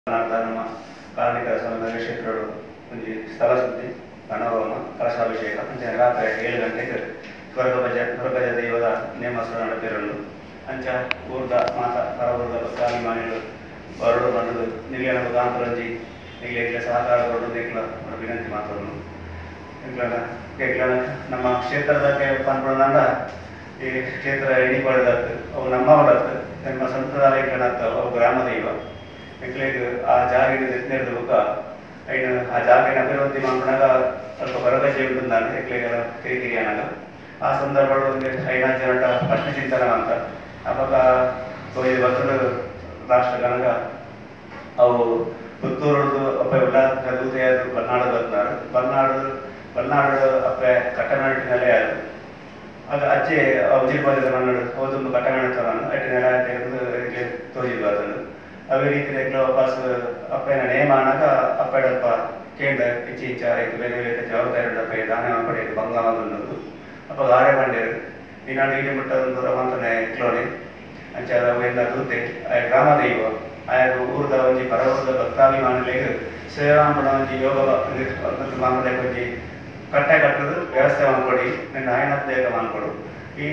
ಕರ್ನಾಟಕ ನಮ್ಮ ಕಾರ್ಮಿಕ ಸಂಘದ ಕ್ಷೇತ್ರಗಳು ಒಂಜಿ ಸ್ಥಳ ಸುದ್ದಿ ಗಣಹೋಮ ಕಲಶಾಭಿಷೇಕ ಅಂಚೆ ರಾತ್ರಿ ಏಳು ಗಂಟೆಗೆ ಸ್ವರ್ಗ ಭಜ ಸ್ವರ್ಗಜ ದೈವದ ನೇಮಸ್ವ ನಡೆದಿರಲು ಅಂಚ ಊರ್ದ ಮಾತ ಪರವರ್ಗ ಕಾಲಿ ಮಾನಿಗಳು ಹೊರಡು ಬಂದು ನಿಲಿಯನ ಮುಖಾಂತರಂಜಿ ನಿಗ್ಲಿಕ್ಕೆ ಸಹಕಾರ ಕೊಡು ನಿಗ್ಲ ವಿನಂತಿ ಮಾತನ್ನು ನಿಗ್ಲನ ಕೇಕ್ಲನ ನಮ್ಮ ಕ್ಷೇತ್ರದಕ್ಕೆ ಪನ್ಪಡದಂಡ ಈ ಕ್ಷೇತ್ರ ಎಣಿಪಡೆದತ್ತು ಅವು ನಮ್ಮ ಹೊಡತ್ತು ನಮ್ಮ ಸಂಪ್ರದಾಯಗಳತ್ತ ಅವು ಗ್ರಾಮ ದೈವ ಮಕ್ಕಳಿಗೆ ಆ ಜಾಗಿನ ನಿರ್ದ ಬುಕ್ಕ ಐನ ಆ ಜಾಗಿನ ಅಭಿವೃದ್ಧಿ ಮಾಡ್ಕೊಂಡಾಗ ಸ್ವಲ್ಪ ಬರಗಜ್ಜೆ ఉంటుందని ಮಕ್ಕಳಿಗೆ ಕಿರಿಕಿರಿ ಅನ್ನಾಗ ಆ ಸಂದರ್ಭಗಳು ಒಂದು ಐನಾರು ಜನಟ ಪ್ರಶ್ನ ಚಿಂತನ ಅಂತ ಅವಾಗ ತೋಯಿ ಬರ್ತದ ರಾಷ್ಟ್ರ ಗಣಗ ಅವು ಪುತ್ತೂರದು ಅಪ್ಪ ಎಲ್ಲ ದೂತೆಯಾದ್ರು ಬಲ್ನಾಡು ಬರ್ತಾರೆ ಬಲ್ನಾಡು ಬಲ್ನಾಡು ಅಪ್ಪ ಕಟ್ಟನಾಡಿನಲ್ಲೇ ಆದ್ರು ಅದು ಅಜ್ಜಿ ಉಜಿರ್ಪಾದ ಮನ್ನಡು ಹೋದೊಂದು ಕಟ್ಟಂಗಣ ತರನು ಅಟ್ಟಿ ನೆಲ ತೆಗೆದು ಇದಕ್ಕೆ ತೋಜಿದ್ವು ಅದನ್ನು ಅವೇ ರೀತಿ ಎಗ್ಲ ವಾಪಸ್ ಅಪ್ಪನ ನೇಮ ಆನಾಗ ಅಪ್ಪಡಪ್ಪ ಕೇಂದ್ರ ಇಚ್ಚಿ ಇಚ್ಚ ಆಯ್ತು ಬೇರೆ ಬೇರೆ ಜವಾಬ್ದಾರಿ ಉಂಟಪ್ಪ ಈ ದಾನ ಪಡೆಯೋದು ಬಂಗ ಅನ್ನೋದು ಅಪ್ಪ ಗಾರೆ ಬಂಡೇರು ಈ ನಾಡು ಇಡೀ ಮುಟ್ಟ ಒಂದು ದೂರ ಮಾತನೆ ಕ್ಲೋನಿ ಅಂಚ ಅವೆಲ್ಲ ದೂತೆ ಆ ಗ್ರಾಮ ದೈವ ಆಯ ಊರದ ಒಂಜಿ ಪರವೂರದ ಭಕ್ತಾಭಿಮಾನಿಗಳಿಗೆ ಸೇವಾ ಮಾಡೋ ಒಂಜಿ ಯೋಗ ಒಂದು ಮಾಮೂಲಿ ಒಂಜಿ ಕಟ್ಟೆ ಕಟ್ಟದು ವ್ಯವಸ್ಥೆ ಮಾಡ್ಕೊಡಿ ನಿನ್ನ ಆಯ್ನತ್ ಬೇಗ ಮಾಡ್ಕೊಡು ಈ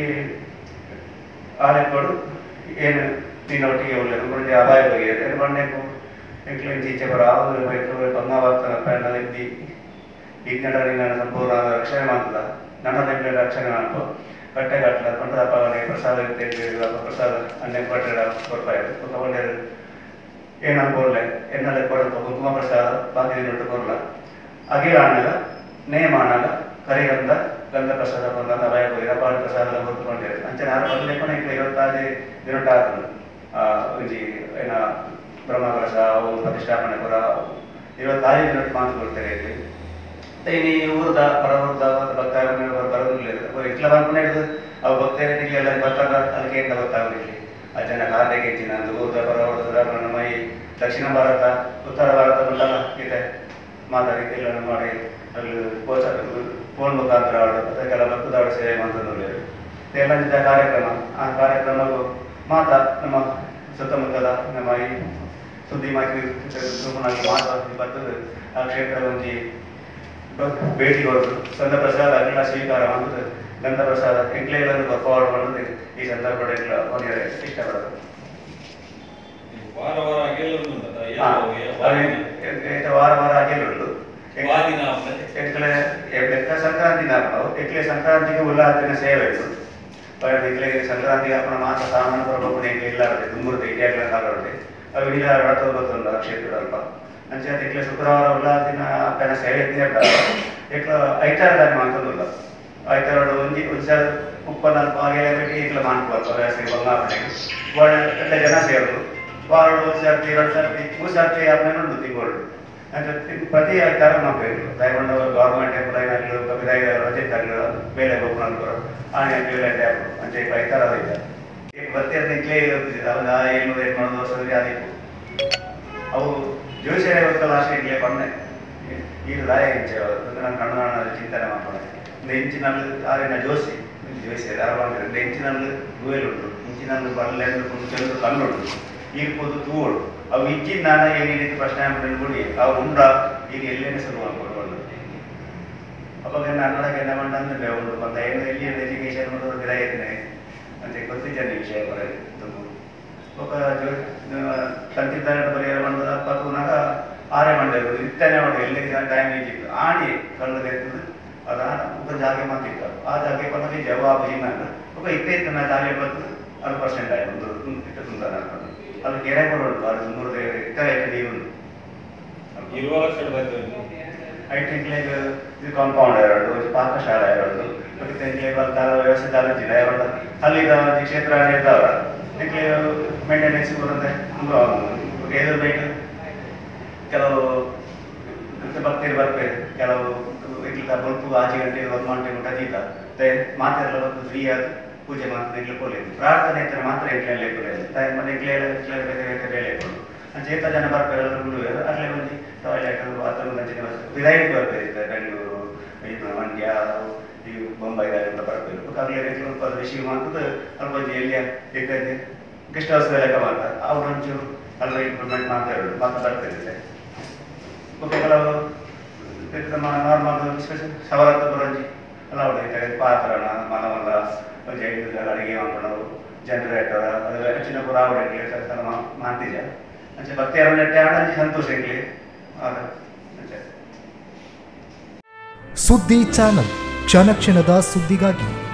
ಆಲೆಕೊಡು ಏನು ನಿನ್ನ ಒಟ್ಟಿಗೆ ಒಳ್ಳೆಯದು ಮುಂದೆ ಅಪಾಯ ಬಗ್ಗೆ ಏನು ಬಂಡೆಕು ಎಂಕ್ಲು ಈಚೆ ಬರೋ ಆವುದು ಬೇಕು ಬಂಗಾವರ್ತನ ಪ್ಯಾನಲ್ ಇದ್ದಿ ಈಗ ನಿನ್ನ ಸಂಪೂರ್ಣ ರಕ್ಷಣೆ ಮಾಡ್ತದ ನನ್ನ ಬೆಂಗಳ ರಕ್ಷಣೆ ಮಾಡ್ಕೊ ಕಟ್ಟೆ ಕಟ್ಟಲ ಪಂಡದಪ್ಪ ಅವನಿಗೆ ಪ್ರಸಾದ ತೆಗೆದು ಪ್ರಸಾದ ಅನ್ನೆ ಕೊಟ್ಟರೆ ಕೊಡ್ಪಾಯಿರು ತಗೊಂಡೆ ಏನು ಅನ್ಕೊಡ್ಲೆ ಎನ್ನಲೆ ಕೊಡಪ್ಪ ಕುಂಕುಮ ಪ್ರಸಾದ ಬಾಕಿ ನೊಟ್ಟು ಕೊಡಲ ಅಗಿಲ ಆನಾಗ ನೇಮ ಆನಾಗ ಕರಿಗಂಧ ಗಂಧ ಪ್ರಸಾದ ಬಂದ ಭಯ ಹೋಗಿದ ಪಾಡ ಪ್ರಸಾದ ಹೊತ್ತುಕೊಂಡೆ ಅಂಚನೆ ಆರು ಬಂದು ಲೆಕ್ಕನ ಈಗ ಇವತ್ತಾದಿ ದಿನಟ ಆತನು ಒಂಜಿ ಏನ ಬ್ರಹ್ಮ ಕಲಶ ಅವು ಪ್ರತಿಷ್ಠಾಪನೆ ಪುರ ಇವತ್ತಾದಿ ದಿನಟ್ಟು ಮಾತು ಕೊಡ್ತಾರೆ ಇಲ್ಲಿ ಇನಿ ಊರ್ದ ಹೊರವರ್ದ ಭಕ್ತ ಬರೋದಿಲ್ಲ ಇಟ್ಲ ಬಂದ್ಕೊಂಡು ಹಿಡಿದು ಅವು ಭಕ್ತರಿಗೆ ಎಲ್ಲ ಬರ್ತಾರ ಅದಕ್ಕೆ ಅಂತ ಗೊತ್ತಾಗಲಿಲ್ಲ ಆ ಜನ ಕಾರ್ಯಕ್ಕೆ ಹೆಚ್ಚಿನ ಅದು ಊರ್ದ ಹೊರವರ್ದ ನಮ್ಮ ಈ ದಕ್ಷಿಣ ಭಾರತ ಉತ್ತರ ಭಾರತ ಉಂಟಲ್ಲ ಇದೆ ಮಾತಾಡಿದ್ದೆಲ್ಲ ಮಾಡಿ ಅಲ್ಲಿ ಕೋಚ ಫೋನ್ ಮುಖಾಂತರ ಆಡು ಅದಕ್ಕೆಲ್ಲ ಭಕ್ತದಾಡು ಸೇವೆ ಮಾಡ್ತಂದ್ರೆ ಎಲ್ಲ ಕಾರ್ಯಕ್ರಮ ಆ ಕಾರ್ಯಕ್ರಮವು ಮಾತ ನಮ್ಮ ಸುತ್ತಮುತ್ತಲ ನಮ್ಮ ಈ ಸುದ್ದಿ ಮಾಹಿತಿ ಸುಮ್ಮನಾಗಿ ಮಾತಾಡಿ ಬರ್ತದೆ ಆ ಕ್ಷೇತ್ರ ಒಂಜಿ ಭೇಟಿ ಕೊಡೋದು ಸಂತ ಪ್ರಸಾದ ಅಗ್ಲ ಸ್ವೀಕಾರ ಮಾಡುದು ಗಂಧ ಪ್ರಸಾದ ಎಂಕ್ಲೆಗಳನ್ನು ಫಾರ್ವರ್ಡ್ ಮಾಡೋದು ಈ ಸಂದರ್ಭದಲ್ಲಿ ಹೊಂದಿದೆ ಇಷ್ಟಪಡೋದು ವಾರ ವಾರ ಗೆಲ್ಲುವುದು ಉಂಟಲ್ಲ? ಹಾ, ಯಾವ- ಅದೇ ಯಾವ- ಎಂತ ವಾರ ವಾರ ಆಗಿರುವುದು ವಾದಿನ ಮತ್ತೆ? ಎಕ್ಲೆ ಎಕ್ಕ ಸಂಕ್ರಾಂತಿ ನಾವು ಎಕ್ಲೆ ಸಂಕ್ರಾಂತಿಗೆ ಉಲ್ಲಾಸನ ಸೇವೆ ಇದು ಎಕ್ಲೆ ಸಂಕ್ರಾಂತಿಗೆ ಅಪ್ಪನ ಮಾಸ ಸಾಮಾನು ಪ್ರಭು ಇಲ್ಲ ತುಂಬುರುತ್ತೆ ಇಟಿಯಾಗ್ಲ ಕಾಲುತ್ತೆ ಅವು ಇಲ್ಲ ರಥ ಗೊತ್ತುಂಟು ಆ ಕ್ಷೇತ್ರ ಅಲ್ಪ ಅಂಚೆ ಎಕ್ಲೆ ಶುಕ್ರವಾರ ಉಲ್ಲಾಸಿನ ಅಪ್ಪನ ಸೇವೆ ಇರ್ತಾರೆ ಎಕ್ಲ ಐತಾರ ದಾನಿ ಮಾಡ್ತದಿಲ್ಲ ಐತಾರ ಒಂಜಿ ಒಂದ್ಸಲ ಉಪ್ಪನ ಬಾಗಿಲ ಬಿಟ್ಟು ಇಕ್ಲ ಮಾಡ್ಕೊಳ್ತಾರೆ ವ್ಯವಸ್ಥೆ ಬಂಗಾಪಣೆಗೆ ಒಳ್ಳೆ ಎಲ್ಲ ಜನ ಸೇರೋದು ವಾರ ಒಂದು ಸರ್ತಿ ಎರಡು ಸರ್ತಿ ಮೂರು ಸರ್ತಿ ಆದ್ಮೇಲೆ ಉಂಟು ತಿಂಗಳು ಅಂದ್ರೆ ತಿ- ಪ್ರತಿ ತರ ಮಾಡ್ಬೇಕು ದಯಗೊಂಡು ಗೌರ್ಮೆಂಟ್ ಎಂಪ್ಲಾಯ್ನಾಗ್ಲು ಕವಿದಾಯ ರಜೆಟ್ ಆಗ್ಲು ಬೇಳೆ ಹೋಗ್ಕೊಂಡು ಆನೆ ಬೇಳೆ ಟ್ಯಾಪ್ ಅಂಚೆ ರೈತರ ಇದೆ ಈಗ ಬರ್ತಿರ್ತ ಇಟ್ಲೇ ಇರ್ತಿದ್ದೆ ಅವಾಗ ಏಳ್ನೂರ ಎಂಟ್ನೂರು ವರ್ಷದಲ್ಲಿ ಆದಿತ್ತು ಅವು ಜೋಶಿಯ ಗೊತ್ತಲ್ಲ ಅಷ್ಟೇ ಇಟ್ಲೇ ಬಂದೆ ಈಗ ದಾಯ ಇಂಚೆ ನಾನು ಕಣ್ಣು ಕಾಣೋದು ಚಿಂತನೆ ಮಾಡ್ಕೊಂಡೆ ಒಂದು ಇಂಚಿನಲ್ಲಿ ಆರಿನ ಜೋಶಿ ಜೋಶಿ ಯಾರು ಅಂದ್ರೆ ಒಂದು ಇಂಚಿನಲ್ಲಿ ಗುವೆಲುಂಟು ಇಂಚಿನಲ್ಲಿ ಬಲ್ಲೆಂದು ಕುಂಚಲು ಕಣ್ಣುಂಟು ಈರ್ಬೋದು ತೂವಳು ಅವು ಇಜ್ಜಿನ ನಾನ ಏನು ರೀತಿ ಪ್ರಶ್ನೆ ಆಗ್ಬಿಟ್ಟು ಬಿಡಿ ಅವು ಉಂಡ ಈಗ ಎಲ್ಲೇನೆ ಶುರು ಮಾಡ್ಕೊಂಡು ಅವಾಗ ಕನ್ನಡಕ್ಕೆ என்ன பண்ணான்னு ಒಂದು ಬಂದ ಏನು ಎಲ್ಲಿ ಎಜುಕೇಶನ್ ಮಾಡೋದು ಇದಾಗಿದ್ದೇನೆ ಅಂತ ಗೊತ್ತಿದ್ದೇನೆ ವಿಷಯ ಬರೋದು ఒక ತಂತಿದ್ದಾನೆ ಬರೆಯಲು ಬಂದ ಪಕ್ಕನಾಗ ಆರೆ ಮಾಡಿದ್ರು ಇತ್ತಾನೆ ಮಾಡಿ ಎಲ್ಲಿಗೆ ಟೈಮ್ ಇದ್ದಿತ್ತು ಆಡಿ ಕಳ್ಳದ ಎತ್ತದು ಅದ ఒక ಜಾಗೆ ಮಾತಿತ್ತು ಆ ಜಾಗೆ ಬಂದಲ್ಲಿ ಜವಾಬು ಹಿಂಗ ఒక ಇತ್ತೈತೆ ನಾ ಜಾಗೆ ಬಂದು ಅದು ಪರ್ಸೆಂಟ್ ಆಯ್ತು ಒಂದು ಇಟ್ಟು ತುಂದಾನ ಅದು ಕೆರೆ ಕೊಡೋದು ಅದು ಮೂರು ಇತ್ತ ಇಟ್ಟು ನೀರು ಇರುವ ಲಕ್ಷಣ ಬಂತು ಐ ಥಿಂಕ್ ಲೈಕ್ ಇದು ಕಾಂಪೌಂಡ್ ಎರಡು ಇದು ಪಾಕಶಾಲೆ ಎರಡು ಮತ್ತೆ ತೆಂಗ್ಲೆ ಬರ್ತಾರ ವ್ಯವಸ್ಥೆ ಚಾಲಿಸಿದ ಎರಡು ಅಲ್ಲಿದ ಒಂದು ಕ್ಷೇತ್ರ ಇರ್ತಾವ ತೆಂಗ್ಲೆ ಮೇಂಟೆನೆನ್ಸ್ ಬರುತ್ತೆ ಎದುರು ಬೈಕ್ ಕೆಲವು ಭಕ್ತಿರು ಬರ್ಬೇಕು ಕೆಲವು ಇಟ್ಲ ಬಲ್ಪು ಆಚೆ ಗಂಟೆ ಒಂದು ಗಂಟೆ ಊಟ ಜೀತ ಮಾತೆಲ್ಲ ಬಂದು ಫ್ರೀ ಆದ ಪೂಜೆ ಮಾತ್ರ ಇಟ್ಲು ಕೊಡಲಿಲ್ಲ ಪ್ರಾರ್ಥನೆ ಇದ್ದರೆ ಮಾತ್ರ ಇಟ್ಲೆಲ್ಲ ಕೊಡಲಿಲ್ಲ ತಾಯಿ ಮನೆ ಇಟ್ಲೆ ಇಟ್ಲೆ ಬೇರೆ ಬೇರೆ ಬೇಳೆ ಕೊಡು ಚೇತ ಜನ ಬರ್ತಾರೆ ಎಲ್ಲರೂ ಅಲ್ಲೇ ಬಂದು ಟಾಯ್ಲೆಟ್ ಬಾತ್ರೂಮ್ ಅಂಚಿನ ವಿದಾಯಕ್ಕೆ ಬರ್ತಾರೆ ಬೆಂಗಳೂರು ಇದು ಮಂಡ್ಯ ಈ ಬೊಂಬೈದಾಗೆಲ್ಲ ಬರ್ಬೇಕು ಆಗಲೇ ರೇಟ್ಲು ಅದು ರಿಸೀವ್ ಮಾಡ್ತದೆ ಅಲ್ಲಿ ಬಂದು ಎಲ್ಲಿ ಬೇಕಾದ್ರೆ ಗೆಸ್ಟ್ ಹೌಸ್ ಲೆಕ್ಕ ಮಾಡ್ತಾರೆ ಅವ್ರು ಒಂಚೂರು ಅಲ್ಲ ಇಂಪ್ರೂವ್ಮೆಂಟ್ ಮಾಡ್ತಾ ಹೇಳುದು ಮತ್ತೆ ಬರ್ತಿರುತ್ತೆ ಓಕೆ ಕೆಲವು ನಮ್ಮ ನಾರ್ಮಲ್ ಸ್ಪೆಷಲ್ ಸವಲತ್ತು ಬರೋಜಿ ಅಲ್ಲ ಹೊಡೆಯುತ್ತಾರೆ ಪಾತ್ರನ ಮನವಲ್ಲ ಒಂಜಿ ಐದು ಅಡಿಗೆ ಮಾಡ್ಕೊಂಡು ಜನರೇಟರ್ ಅದು ಹೆಚ್ಚಿನ ಪುರ ಆವಡಕ್ಕೆ ಕೆಲಸ ಮಾಡ್ತಿಜ ಅಂಚೆ ಭಕ್ತಿ ಅರಣ್ಯ ಆಡಂಜಿ ಸಂತೋಷ ಇರ್ಲಿ ಆಗ ಅಂಚೆ ಸುದ್ದಿ ಚಾನಲ್ ಕ್ಷಣ ಕ್ಷಣದ ಸುದ್ದಿಗಾಗಿ